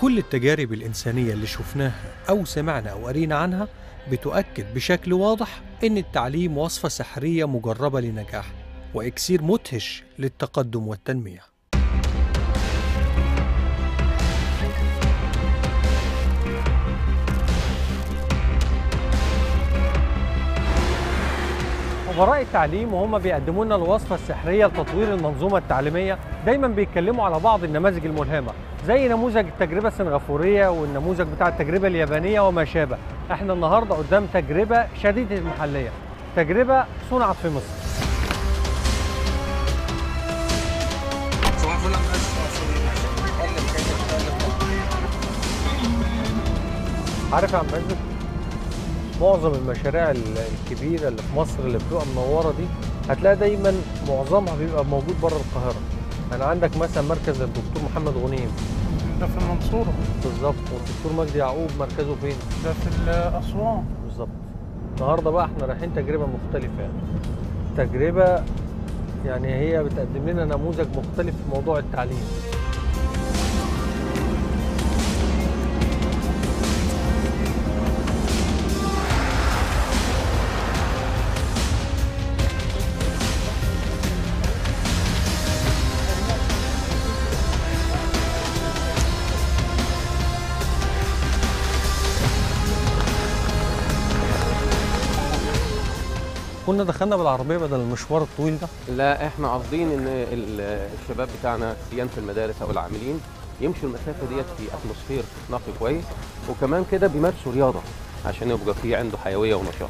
كل التجارب الإنسانية اللي شفناها أو سمعنا أو قرينا عنها بتؤكد بشكل واضح إن التعليم وصفة سحرية مجربة لنجاح وإكسير مدهش للتقدم والتنمية خبراء التعليم وهم بيقدموا لنا الوصفة السحرية لتطوير المنظومة التعليمية دايما بيتكلموا على بعض النماذج الملهمة زي نموذج التجربة السنغافورية والنموذج بتاع التجربة اليابانية وما شابه احنا النهاردة قدام تجربة شديدة المحلية تجربة صنعت في مصر عارف يا عم عزت معظم المشاريع ال- الكبيره اللي في مصر اللي بتبقى منوره دي هتلاقي دايما معظمها بيبقى موجود بره القاهره يعني عندك مثلا مركز الدكتور محمد غنيم ده في المنصورة بالظبط والدكتور مجدي يعقوب مركزه فين ده في أسوان بالظبط النهارده بقى احنا رايحين تجربه مختلفه يعني تجربه يعني هي بتقدم لنا نموذج مختلف في موضوع التعليم كنا دخلنا بالعربيه بدل المشوار الطويل ده لا احنا قاصدين ان ال- الشباب بتاعنا سيان في المدارس او العاملين يمشوا المسافه ديت في اتموسفير نقي كويس وكمان كده بيمارسوا رياضه عشان يبقى في عنده حيويه ونشاط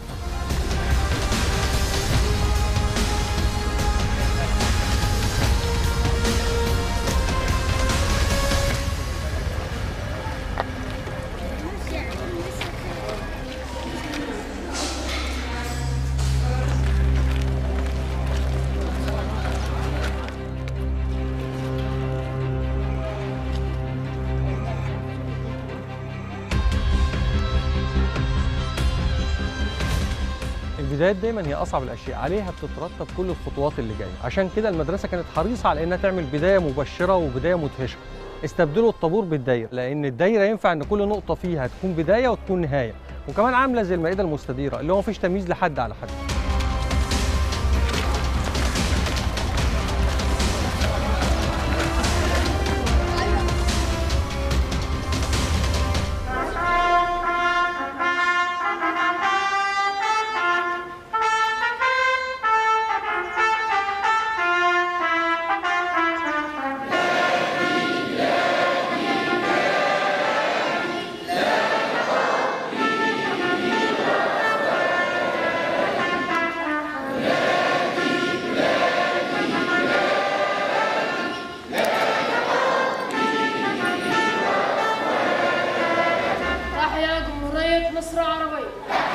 البدايات دايما هي اصعب الاشياء عليها بتترتب كل الخطوات اللي جايه عشان كده المدرسه كانت حريصه على انها تعمل بدايه مبشره وبدايه مدهشه استبدلوا الطابور بالدايره لان الدايره ينفع ان كل نقطه فيها تكون بدايه وتكون نهايه وكمان عامله زي المائده المستديره اللي هو مفيش تمييز لحد على حد تحيا جمهورية مصر العربية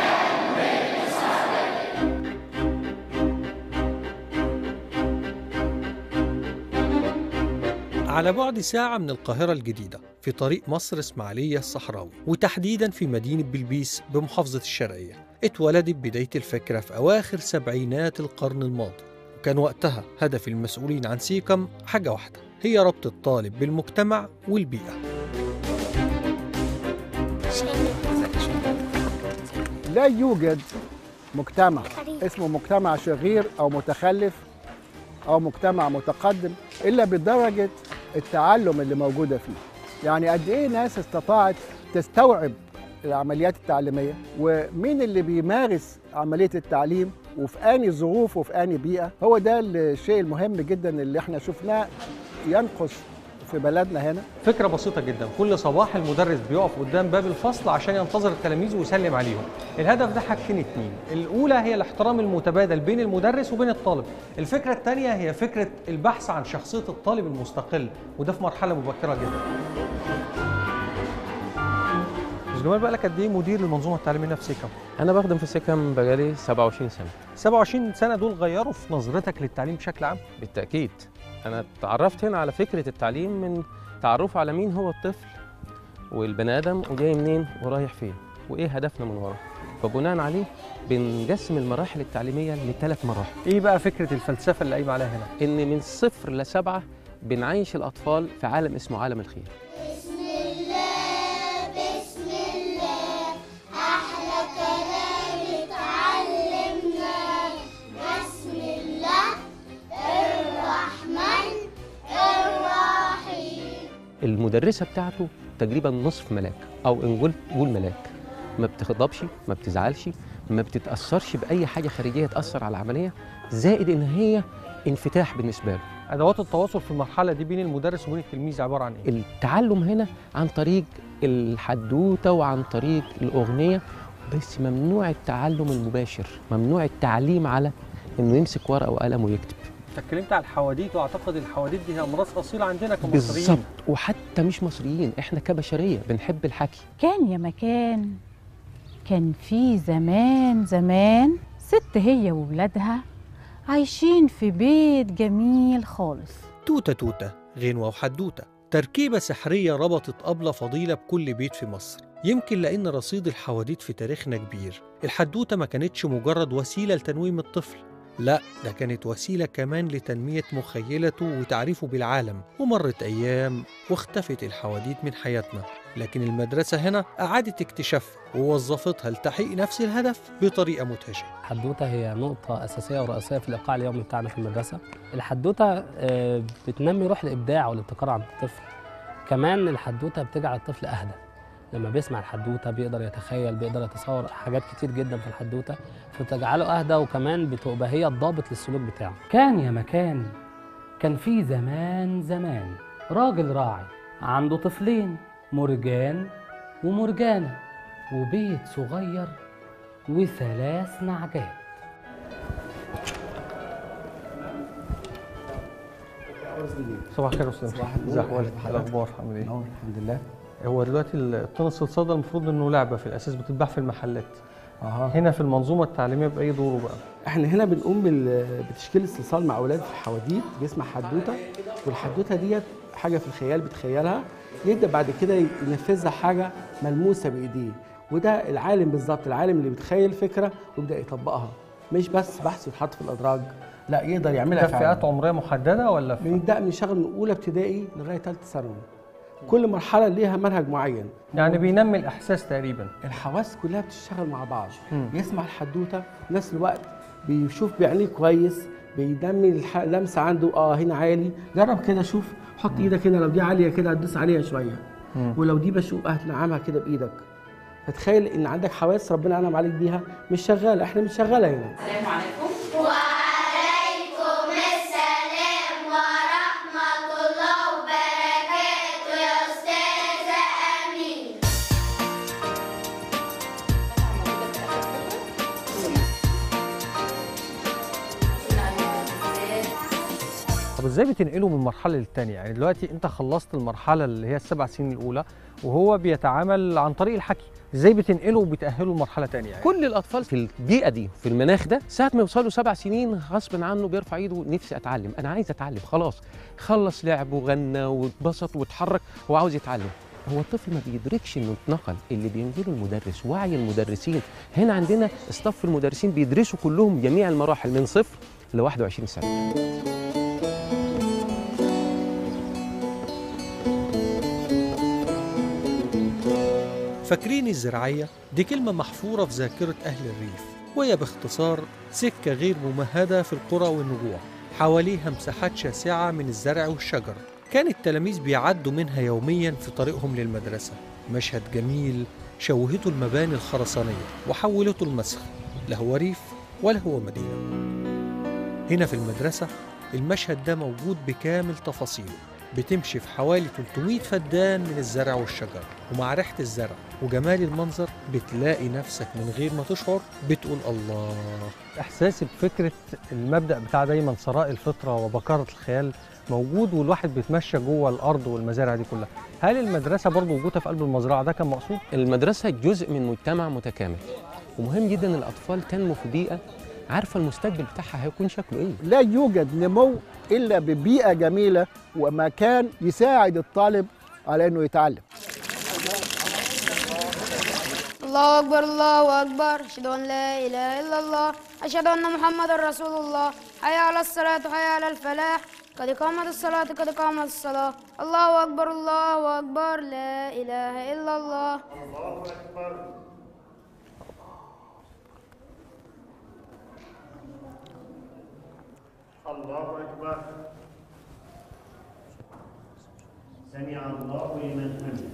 على بعد ساعة من القاهرة الجديدة في طريق مصر إسماعيلية الصحراوي وتحديدا في مدينة بلبيس بمحافظة الشرقية اتولدت بداية الفكرة في أواخر سبعينات القرن الماضي وكان وقتها هدف المسؤولين عن سيكم حاجة واحدة هي ربط الطالب بالمجتمع والبيئة لا يوجد مجتمع اسمه مجتمع شرير او متخلف او مجتمع متقدم الا بدرجه التعلم اللي موجوده فيه يعني قد ايه ناس استطاعت تستوعب العمليات التعليميه ومين اللي بيمارس عمليه التعليم وفي اني ظروف وفي اني بيئه هو ده الشيء المهم جدا اللي احنا شفناه ينقص في بلدنا هنا فكرة بسيطة جدا كل صباح المدرس بيقف قدام باب الفصل عشان ينتظر التلاميذ ويسلم عليهم الهدف ده حاجتين اتنين الأولى هي الاحترام المتبادل بين المدرس وبين الطالب الفكرة الثانية هي فكرة البحث عن شخصية الطالب المستقل وده في مرحلة مبكرة جدا مش جمال بقى لك قد ايه مدير المنظومه التعليميه في سيكم؟ انا بخدم في سكم بقالي 27 سنه 27 سنه دول غيروا في نظرتك للتعليم بشكل عام؟ بالتاكيد انا اتعرفت هنا على فكره التعليم من تعرف على مين هو الطفل والبني ادم وجاي منين ورايح فين وايه هدفنا من وراه فبناء عليه بنقسم المراحل التعليميه لثلاث مراحل ايه بقى فكره الفلسفه اللي قايمه عليها هنا؟ ان من صفر لسبعه بنعيش الاطفال في عالم اسمه عالم الخير بسم الله المدرسه بتاعته تقريبا نصف ملاك او ان قلت قول ملاك ما بتغضبش ما بتزعلش ما بتتاثرش باي حاجه خارجيه تاثر على العمليه زائد ان هي انفتاح بالنسبه له ادوات التواصل في المرحله دي بين المدرس وبين التلميذ عباره عن ايه التعلم هنا عن طريق الحدوته وعن طريق الاغنيه بس ممنوع التعلم المباشر ممنوع التعليم على انه يمسك ورقه وقلم ويكتب انت اتكلمت على الحواديت واعتقد الحواديت دي امراض اصيله عندنا كمصريين بالظبط وحتى مش مصريين احنا كبشريه بنحب الحكي كان يا مكان كان في زمان زمان ست هي وولادها عايشين في بيت جميل خالص توتة توتة غنوة وحدوتة تركيبة سحرية ربطت أبلة فضيلة بكل بيت في مصر يمكن لأن رصيد الحواديت في تاريخنا كبير الحدوتة ما كانتش مجرد وسيلة لتنويم الطفل لا ده كانت وسيلة كمان لتنمية مخيلته وتعريفه بالعالم ومرت أيام واختفت الحواديت من حياتنا لكن المدرسة هنا أعادت اكتشافها ووظفتها لتحقيق نفس الهدف بطريقة مدهشة الحدوته هي نقطة أساسية ورئيسية في الإيقاع اليومي بتاعنا في المدرسة. الحدوته آه، بتنمي روح الإبداع والابتكار عند الطفل. كمان الحدوته بتجعل الطفل أهدى. لما بيسمع الحدوته بيقدر يتخيل بيقدر يتصور حاجات كتير جدا في الحدوته فتجعله أهدى وكمان بتبقى هي الضابط للسلوك بتاعه. كان يا مكان كان في زمان زمان راجل راعي عنده طفلين مرجان ومرجانة وبيت صغير وثلاث نعجات صباح الخير يا أستاذ صباح النور. ازي أحوالك حضرتك. الأخبار عامل إيه؟ نور الحمد لله هو دلوقتي الطن الصلصال المفروض إنه لعبة في الأساس بتتباع في المحلات اها هنا في المنظومة التعليمية بأي دوره بقى؟ احنا هنا بنقوم بال- بتشكيل استئصال مع اولاد في الحواديت بيسمع حدوته والحدوته ديت حاجه في الخيال بتخيلها يبدا بعد كده ينفذها حاجه ملموسه بايديه وده العالم بالظبط العالم اللي بيتخيل فكره ويبدا يطبقها مش بس بحث ويتحط في الادراج لا يقدر يعملها ده فعلا فئات عمرية محددة ولا في بنبدا بنشتغل من اولى ابتدائي لغايه ثالثه ثانوي كل مرحله ليها منهج معين يعني بينمي الإحساس تقريبا الحواس كلها بتشتغل مع بعض مم. يسمع الحدوته في نفس الوقت بيشوف بعينيه كويس بينمي الح- اللمسه عنده اه هنا عالي جرب كده شوف حط ايدك هنا لو دي عاليه كده هتدوس عليها شويه مم. ولو دي بشوف هتنعمها كده بايدك فتخيل ان عندك حواس ربنا انعم عليك بيها مش شغاله احنا مش شغاله هنا وعليكم السلام ورحمة الله وبركاته يا أستاذة أمين طب ازاي بتنقله من مرحله للتانيه يعني دلوقتي انت خلصت المرحله اللي هي السبع سنين الاولى وهو بيتعامل عن طريق الحكي ازاي بتنقله وبتاهله لمرحله تانيه يعني كل الاطفال في البيئه دي في المناخ ده ساعه ما يوصلوا سبع سنين غصب عنه بيرفع ايده نفسي اتعلم انا عايز اتعلم خلاص خلص لعب وغنى واتبسط واتحرك هو عاوز يتعلم هو الطفل ما بيدركش انه اتنقل اللي بينزله المدرس وعي المدرسين هنا عندنا استاف المدرسين بيدرسوا كلهم جميع المراحل من صفر ل 21 سنه فاكرين الزراعيه دي كلمه محفوره في ذاكره اهل الريف وهي باختصار سكه غير ممهده في القرى والنجوع حواليها مساحات شاسعه من الزرع والشجر كان التلاميذ بيعدوا منها يوميا في طريقهم للمدرسه مشهد جميل شوهته المباني الخرسانيه وحولته المسخ لا هو ريف ولا هو مدينه هنا في المدرسه المشهد ده موجود بكامل تفاصيله بتمشي في حوالي 300 فدان من الزرع والشجر ومع ريحة الزرع وجمال المنظر بتلاقي نفسك من غير ما تشعر بتقول الله إحساسي بفكرة المبدأ بتاع دايما ثراء الفطرة وبكارة الخيال موجود والواحد بيتمشى جوه الأرض والمزارع دي كلها هل المدرسة برضو وجودها في قلب المزرعة ده كان مقصود؟ المدرسة جزء من مجتمع متكامل ومهم جدا الأطفال تنمو في بيئة عارفة المستقبل بتاعها هيكون شكله إيه لا يوجد نمو الا ببيئه جميله ومكان يساعد الطالب على انه يتعلم الله أكبر الله أكبر أشهد أن لا إله إلا الله أشهد أن محمد رسول الله حي على الصلاة حي على الفلاح قد قامت الصلاة قد قامت الصلاة الله أكبر الله أكبر لا إله إلا الله الله أكبر سمع الله لمن حمده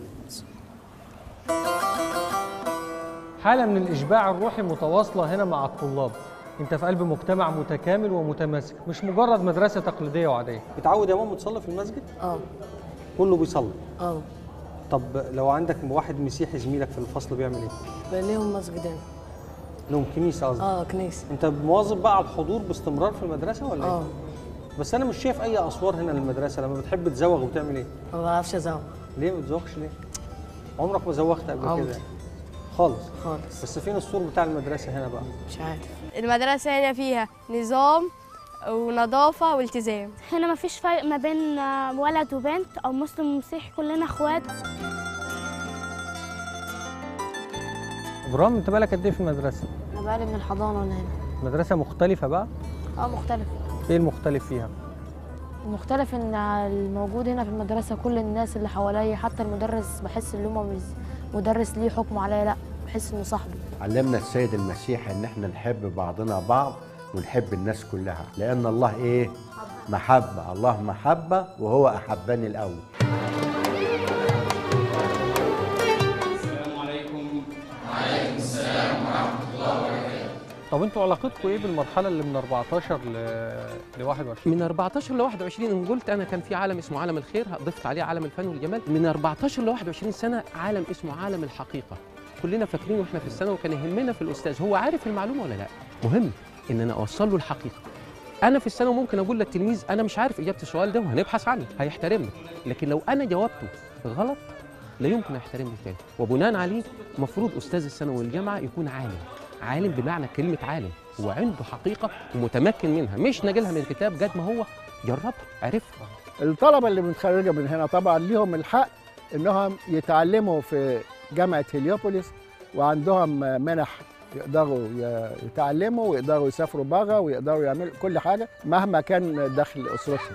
حالة من الإشباع الروحي متواصلة هنا مع الطلاب انت في قلب مجتمع متكامل ومتماسك مش مجرد مدرسة تقليدية وعادية بتعود يا ماما تصلي في المسجد؟ اه كله بيصلي اه طب لو عندك واحد مسيحي زميلك في الفصل بيعمل ايه؟ بقى ليهم مسجدين لهم كنيسة قصدي اه كنيسه انت مواظب بقى على الحضور باستمرار في المدرسة ولا اه ايه؟ بس انا مش شايف اي اسوار هنا للمدرسة لما بتحب تزوغ وتعمل ايه؟ ما بعرفش ازوق ليه ما بتزوغش ليه؟ عمرك ما زوغت قبل عمري. كده خالص خالص بس فين السور بتاع المدرسة هنا بقى؟ مش عارف المدرسة هنا فيها نظام ونظافة والتزام هنا مفيش فرق ما بين آه، ولد وبنت او مسلم ومسيحي كلنا اخوات ابراهيم انت بالك قد ايه في المدرسة؟ انا بقالي من الحضانه وانا هنا مدرسة مختلفة بقى؟ اه مختلف ايه المختلف فيها؟ المختلف ان الموجود هنا في المدرسه كل الناس اللي حواليا حتى المدرس بحس ان هو مش مدرس ليه حكم عليا لا بحس انه صاحبي علمنا السيد المسيح ان احنا نحب بعضنا بعض ونحب الناس كلها لان الله ايه محبه الله محبه وهو احبني الاول السلام عليكم وعليكم السلام ورحمة الله وبركاته طب انتوا علاقتكم ايه بالمرحلة اللي من 14 ل ل 21؟ من 14 ل 21 ان قلت انا كان في عالم اسمه عالم الخير ضفت عليه عالم الفن والجمال من 14 ل 21 سنه عالم اسمه عالم الحقيقه كلنا فاكرين واحنا في الثانوي وكان يهمنا في الاستاذ هو عارف المعلومه ولا لا مهم ان انا اوصل له الحقيقه انا في الثانوي ممكن اقول للتلميذ انا مش عارف اجابه السؤال ده وهنبحث عنه هيحترمني لكن لو انا جاوبته غلط لا يمكن يحترمني تاني وبناء عليه المفروض استاذ الثانوي والجامعه يكون عالم عالم بمعنى كلمه عالم هو عنده حقيقه ومتمكن منها مش ناقلها من كتاب قد ما هو جربها عرفها الطلبة اللي متخرجة من هنا طبعا ليهم الحق انهم يتعلموا في جامعة هليوبوليس وعندهم منح يقدروا ي- يتعلموا ويقدروا يسافروا بره ويقدروا يعملوا كل حاجة مهما كان دخل أسرتهم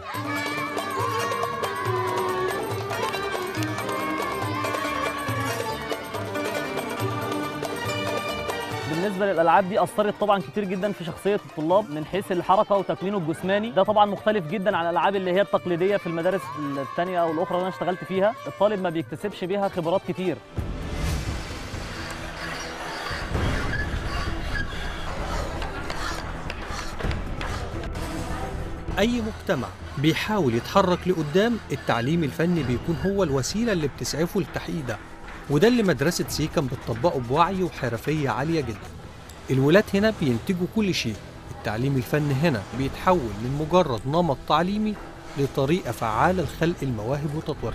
بالنسبه للالعاب دي اثرت طبعا كتير جدا في شخصيه الطلاب من حيث الحركه وتكوينه الجسماني ده طبعا مختلف جدا عن الالعاب اللي هي التقليديه في المدارس الثانيه او الاخرى اللي انا اشتغلت فيها الطالب ما بيكتسبش بيها خبرات كتير أي مجتمع بيحاول يتحرك لقدام التعليم الفني بيكون هو الوسيلة اللي بتسعفه للتحقيق ده وده اللي مدرسة سيكم بتطبقه بوعي وحرفية عالية جدا الولاد هنا بينتجوا كل شيء التعليم الفني هنا بيتحول من مجرد نمط تعليمي لطريقة فعالة لخلق المواهب وتطويرها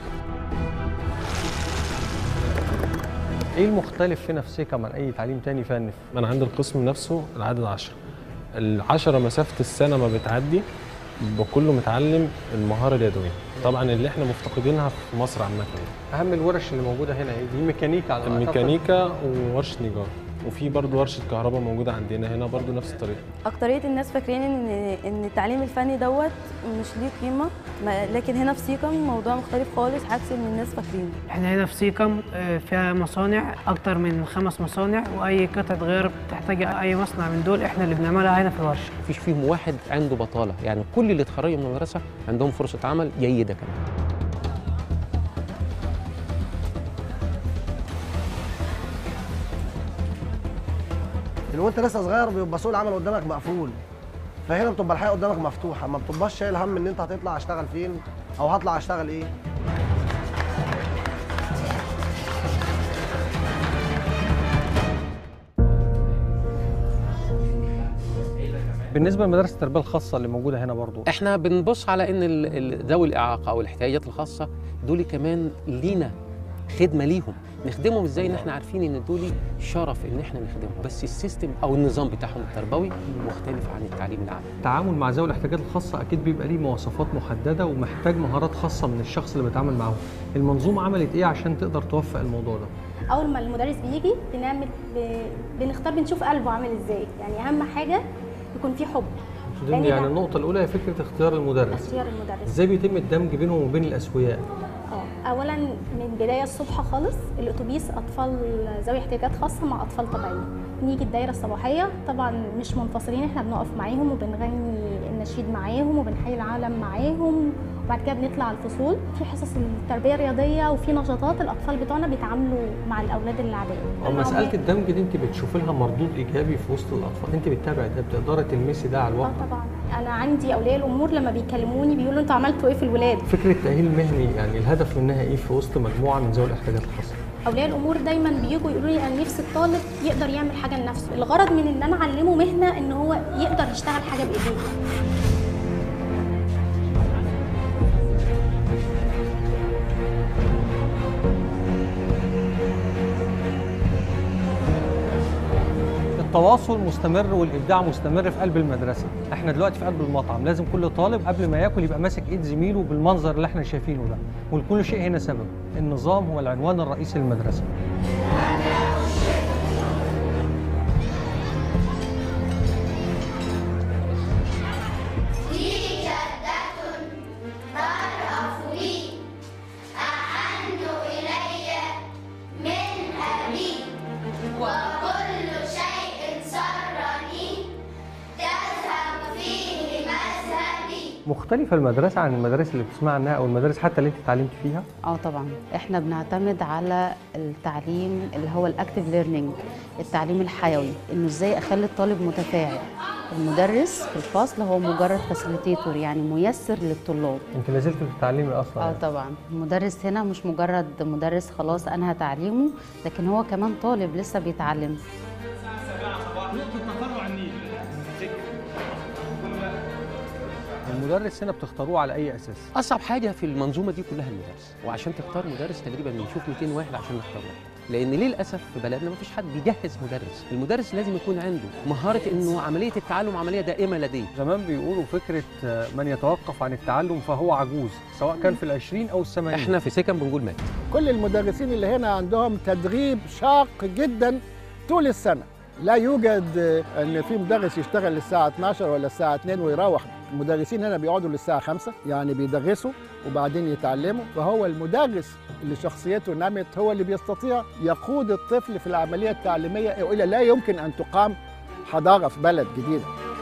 ايه المختلف هنا في سيكم عن اي تعليم تاني فني من عند القسم نفسه العدد 10 العشرة مسافة السنة ما بتعدي بكله متعلم المهارة اليدوية طبعا اللي احنا مفتقدينها في مصر عامة اهم الورش اللي موجودة هنا ايه دي ميكانيكا على ما أعتقد. الميكانيكا وورشة نجار وفي برضه ورشة كهرباء موجودة عندنا هنا برضه نفس الطريقة أكترية الناس فاكرين إن إن التعليم الفني دوت مش ليه قيمة ما- لكن هنا في سيكم موضوع مختلف خالص عكس اللي الناس فاكرينه احنا هنا في سيكم آه، فيها مصانع اكتر من خمس مصانع واي قطعه غيار بتحتاج اي مصنع من دول احنا اللي بنعملها هنا في الورشه مفيش فيهم واحد عنده بطاله يعني كل اللي اتخرجوا من المدرسه عندهم فرصه عمل جيده كمان من وانت لسه صغير بيبقى سوق العمل قدامك مقفول فهنا بتبقى الحياه قدامك مفتوحه ما بتبقاش شايل هم ان انت هتطلع اشتغل فين او هطلع اشتغل ايه بالنسبة لمدارس التربية الخاصة اللي موجودة هنا برضو احنا بنبص على ان ال- ال- ذوي الاعاقه او الاحتياجات الخاصه دول كمان لينا خدمه ليهم نخدمهم ازاي ان احنا عارفين ان دول شرف ان احنا نخدمهم بس السيستم او النظام بتاعهم التربوي مختلف عن التعليم العام التعامل مع ذوي الاحتياجات الخاصة أكيد بيبقى ليه مواصفات محددة ومحتاج مهارات خاصة من الشخص اللي بيتعامل معاهم المنظومة عملت إيه عشان تقدر توفق الموضوع ده؟ اول ما المدرس بيجي بنعمل ب... بنختار بنشوف قلبه عامل ازاي يعني اهم حاجه يكون فيه حب لأن يعني ده النقطة الأولى هي فكرة اختيار المدرس اختيار المدرس إزاي بيتم الدمج بينهم وبين الأسوياء؟ اه اولا من بدايه الصبح خالص الاتوبيس اطفال ذوي احتياجات خاصه مع اطفال طبيعيين نيجي الدايره الصباحيه طبعا مش منفصلين احنا بنقف معاهم وبنغني النشيد معاهم وبنحيي العالم معاهم بعد كده بنطلع الفصول في حصص التربيه الرياضيه وفي نشاطات الاطفال بتوعنا بيتعاملوا مع الاولاد العاديه أو مسألة الدمج دي أنت بتشوفي لها مردود إيجابي في وسط الأطفال، أنت بتتابعي ده بتقدري تلمسي ده على الواقع. اه طبعا انا عندي اولياء الامور لما بيكلموني بيقولوا انتوا عملتوا ايه في الولاد فكرة تأهيل مهني يعني الهدف منها إيه في وسط مجموعة من ذوي الاحتياجات الخاصة؟ اولياء الامور دايما بيجوا يقولوا لي انا نفسي الطالب يقدر يعمل حاجه لنفسه الغرض من ان انا اعلمه مهنه ان هو يقدر يشتغل حاجه بايديه التواصل مستمر والابداع مستمر في قلب المدرسه احنا دلوقتي في قلب المطعم لازم كل طالب قبل ما ياكل يبقى ماسك ايد زميله بالمنظر اللي احنا شايفينه ده ولكل شيء هنا سبب النظام هو العنوان الرئيسي للمدرسه لي جدة تعرف لي أحن إلي من أبي وكل شيء سرني تذهب فيه مذهبي مختلفه المدرسه عن المدارس اللي بتسمع عنها او المدارس حتى اللي انت اتعلمت فيها اه طبعا احنا بنعتمد على التعليم اللي هو الاكتيف ليرنينج التعليم الحيوي انه ازاي اخلي الطالب متفاعل المدرس في الفصل هو مجرد فاسيليتيتور يعني ميسر للطلاب انت لازلت بتتعلمي اصلا اه يعني. طبعا المدرس هنا مش مجرد مدرس خلاص انهى تعليمه لكن هو كمان طالب لسه بيتعلم المدرس هنا بتختاروه على اي اساس اصعب حاجه في المنظومه دي كلها المدرس وعشان تختار مدرس تقريبا بنشوف 200 واحد عشان نختار واحد لان للاسف في بلدنا مفيش حد بيجهز مدرس المدرس لازم يكون عنده مهاره انه عمليه التعلم عمليه دائمه لديه زمان بيقولوا فكره آه، من يتوقف عن التعلم فهو عجوز سواء كان في العشرين او الثمانين احنا في سكن بنقول مات كل المدرسين اللي هنا عندهم تدريب شاق جدا طول السنة لا يوجد آه، ان في مدرس يشتغل للساعة 12 ولا الساعة 2 ويروح المدرسين هنا بيقعدوا للساعة 5 يعني بيدرسوا وبعدين يتعلموا فهو المدرس اللي شخصيته نمت هو اللي بيستطيع يقود الطفل في العملية التعليمية وإلا لا يمكن أن تقام حضارة في بلد جديدة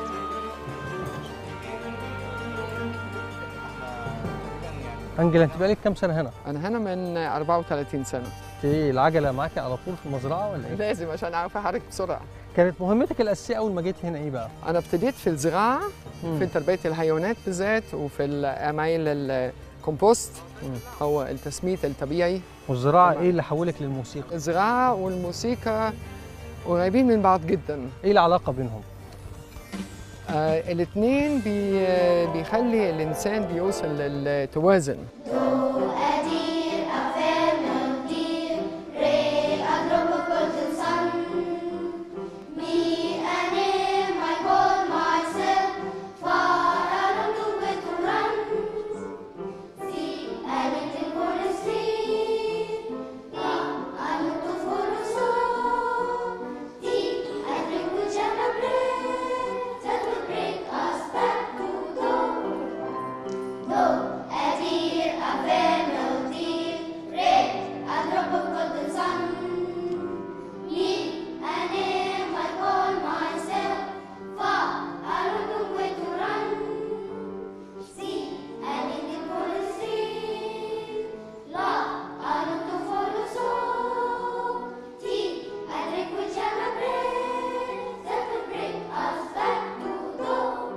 انجلا انت بقالك كام سنه هنا انا هنا من 34 سنه ايه العجله معاكي على طول في المزرعه ولا ايه لازم عشان اعرف احرك بسرعه كانت مهمتك الاساسيه اول ما جيت هنا ايه بقى انا ابتديت في الزراعه مم. في تربيه الحيوانات بالذات وفي العمايل الكومبوست هو التسميد الطبيعي والزراعه ايه اللي حولك للموسيقى الزراعه والموسيقى قريبين من بعض جدا ايه العلاقه بينهم آه الاثنين بي بيخلي الانسان بيوصل للتوازن أدير أفهم أدير ري أضرب كل صن Me and him I call myself Far out of the way to run See a little for the street I look to for the soul See I drink with jam and bread That will bring us back to dawn Do a dear, a penalty, red, a drop of golden sun. Me and him, I call myself, far, a long way to run. See, a little for the sea, love, a little for the soul. Tea, I drink with jam and bread, that will bring us back to dawn.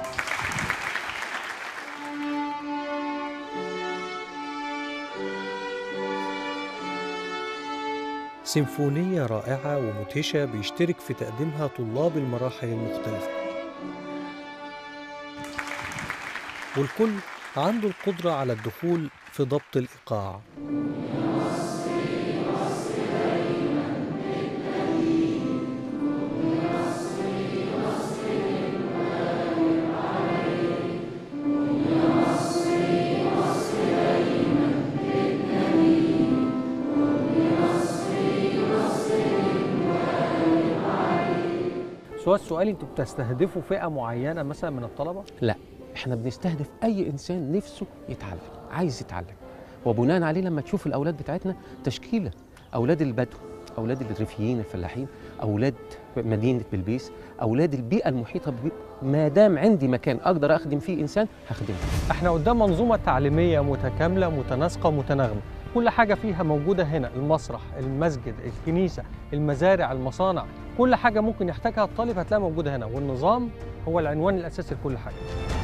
سيمفونية رائعة ومدهشة بيشترك في تقديمها طلاب المراحل المختلفة والكل عنده القدرة على الدخول في ضبط الإيقاع سؤال سؤالي انتوا بتستهدفوا فئة معينة مثلا من الطلبة؟ لا احنا بنستهدف اي انسان نفسه يتعلم عايز يتعلم وبناء عليه لما تشوف الاولاد بتاعتنا تشكيله اولاد البدو اولاد الريفيين الفلاحين اولاد مدينه بلبيس اولاد البيئه المحيطه بي... ما دام عندي مكان اقدر اخدم فيه انسان هخدمه احنا قدام منظومة تعليمية متكاملة متناسقة متناغمة كل حاجة فيها موجودة هنا المسرح المسجد الكنيسة المزارع المصانع كل حاجة ممكن يحتاجها الطالب هتلاقيها موجودة هنا والنظام هو العنوان الأساسي لكل حاجة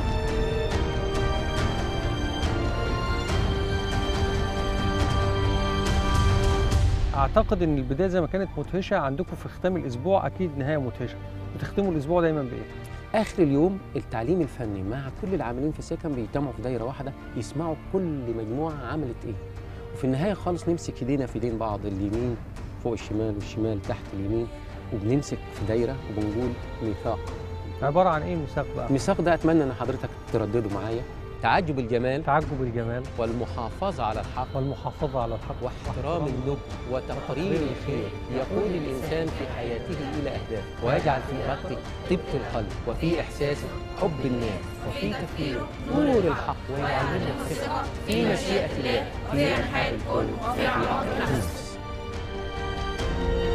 اعتقد ان البدايه زي ما كانت مدهشه عندكم في ختام الاسبوع اكيد نهايه مدهشه بتختموا الاسبوع دايما بايه اخر اليوم التعليم الفني مع كل العاملين في السكن بيجتمعوا في دايره واحده يسمعوا كل مجموعه عملت ايه وفي النهايه خالص نمسك ايدينا في ايدين بعض اليمين فوق الشمال والشمال تحت اليمين وبنمسك في دايره وبنقول ميثاق عباره عن ايه الميثاق بقى الميثاق ده اتمنى ان حضرتك تردده معايا تعجب الجمال تعجب الجمال والمحافظه على الحق والمحافظه على الحق واحترام النبل وتقرير الخير يقود الانسان في حياته الى اهدافه ويجعل في ارادته طيبه القلب وفي احساسه حب الناس وفي تفكيره نور الحق ويعلمنا الثقه في مشيئه الله في انحاء الكون وفي اعماق النفس